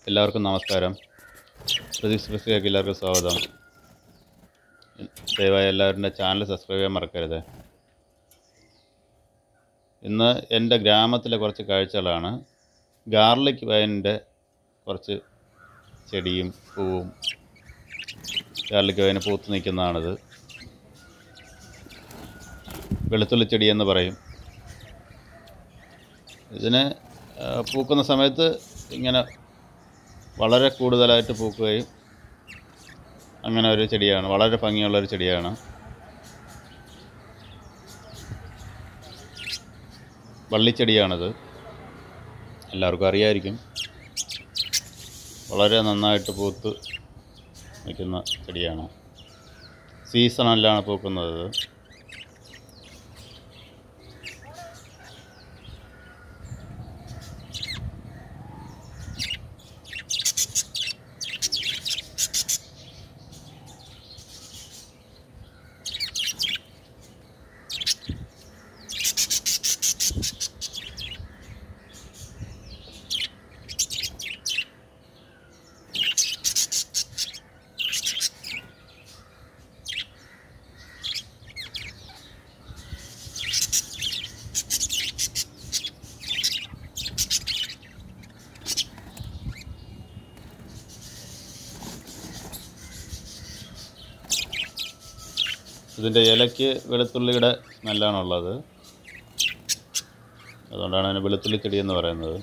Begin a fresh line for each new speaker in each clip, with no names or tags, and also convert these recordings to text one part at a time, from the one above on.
എല്ലാവർക്കും നമസ്കാരം പ്രതീക്ഷ പ്രസിലേക്ക് എല്ലാവർക്കും സ്വാഗതം ദയവായി എല്ലാവരുടെ ചാനൽ സബ്സ്ക്രൈബ് ചെയ്യാൻ മറക്കരുത് ഇന്ന് എൻ്റെ ഗ്രാമത്തിലെ കുറച്ച് കാഴ്ചകളാണ് ഗാർലിക് വൈനിൻ്റെ കുറച്ച് ചെടിയും പൂവും ഗാർലിക് വൈന് പൂത്ത് നിൽക്കുന്നതാണിത് വെളുത്തുള്ളി ചെടി എന്ന് പറയും ഇതിന് ആ, പൂക്കുന്ന സമയത്ത് ഇങ്ങനെ വളരെ കൂടുതലായിട്ട് പൂക്കുകയും അങ്ങനെ ഒരു ചെടിയാണ് വളരെ ഭംഗിയുള്ള ഒരു ചെടിയാണ് വള്ളിച്ചെടിയാണിത് എല്ലാവർക്കും അറിയായിരിക്കും വളരെ നന്നായിട്ട് പൂത്ത് നിൽക്കുന്ന ചെടിയാണ് സീസണല്ലാണ് പൂക്കുന്നത് ഇത്. ഇതിൻ്റെ ഇലയ്ക്ക് വെളുത്തുള്ളിയുടെ സ്മെല്ലാണുള്ളത് അതുകൊണ്ടാണ് അതിന് വെളുത്തുള്ളി ചെടി എന്ന് പറയുന്നത്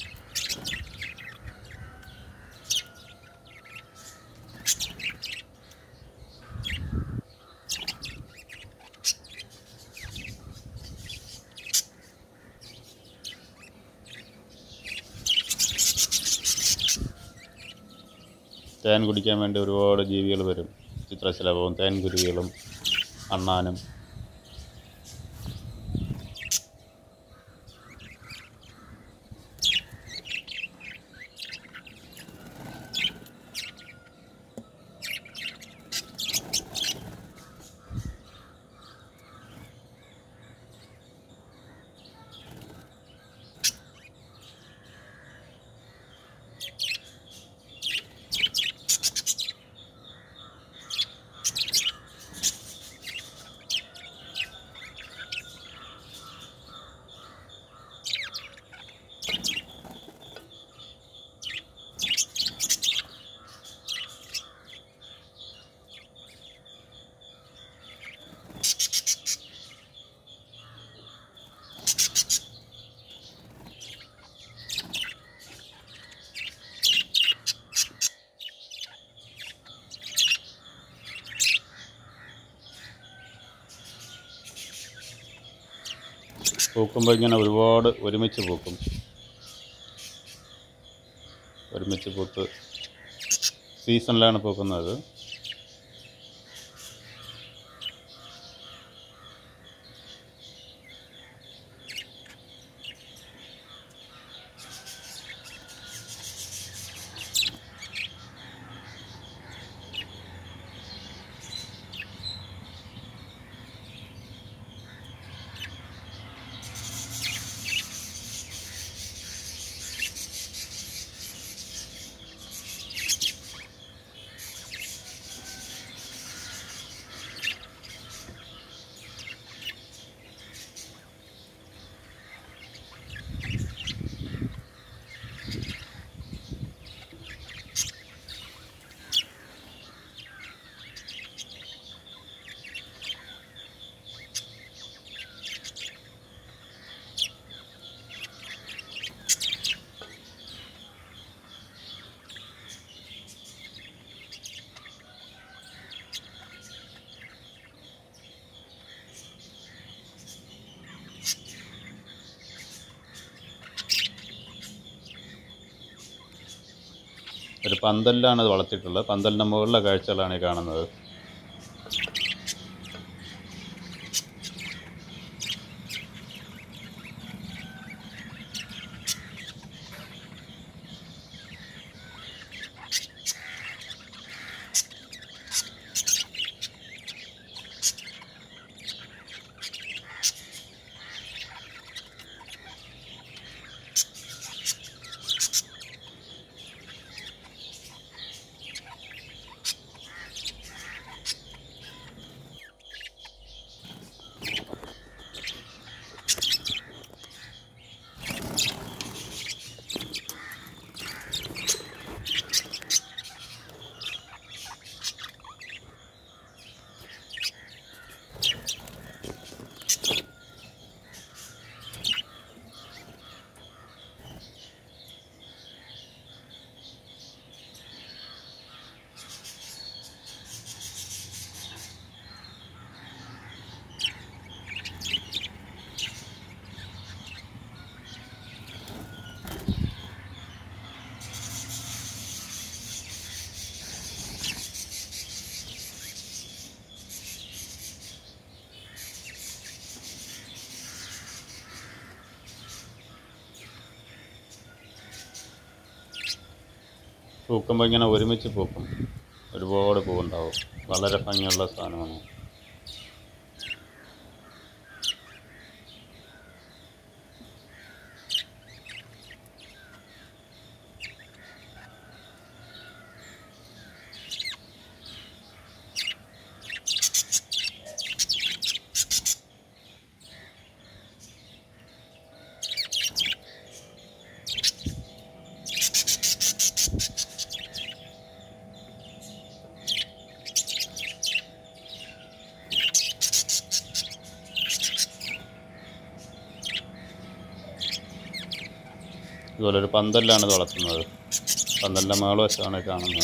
തേൻ കുടിക്കാൻ വേണ്ടി ഒരുപാട് ജീവികൾ വരും ചിത്രശലഭവും തേൻകുരുവികളും അണ്ണാനും പൂക്കുമ്പോൾ ഇങ്ങനെ ഒരുപാട് ഒരുമിച്ച് പൂക്കും ഒരുമിച്ച് പൂത്ത് സീസണിലാണ് പൂക്കുന്നത് ഒരു പന്തലിലാണ് ഇത് വളർത്തിയിട്ടുള്ളത് പന്തലിൻ്റെ മുകളിലെ കാഴ്ചകളാണ് ഈ കാണുന്നത് പൂക്കുമ്പോൾ ഇങ്ങനെ ഒരുമിച്ച് പൂക്കും ഒരുപാട് പൂവുണ്ടാവും വളരെ ഭംഗിയുള്ള സാധനമാണ് ഇതുപോലെ ഒരു പന്തലിലാണ് ഇത് വളർത്തുന്നത് പന്തലിൻ്റെ മേള് വശമാണ് ഈ കാണുന്നത്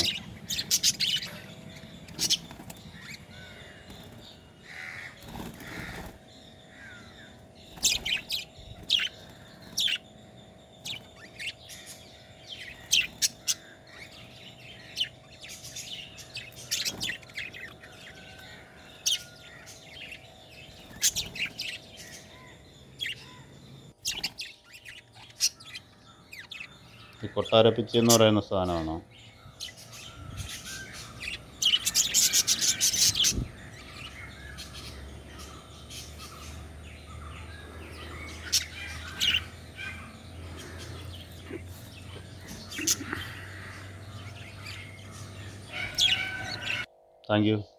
ഈ കൊട്ടാരപ്പിച്ചി എന്ന് പറയുന്ന സാധനമാണ് താങ്ക് യു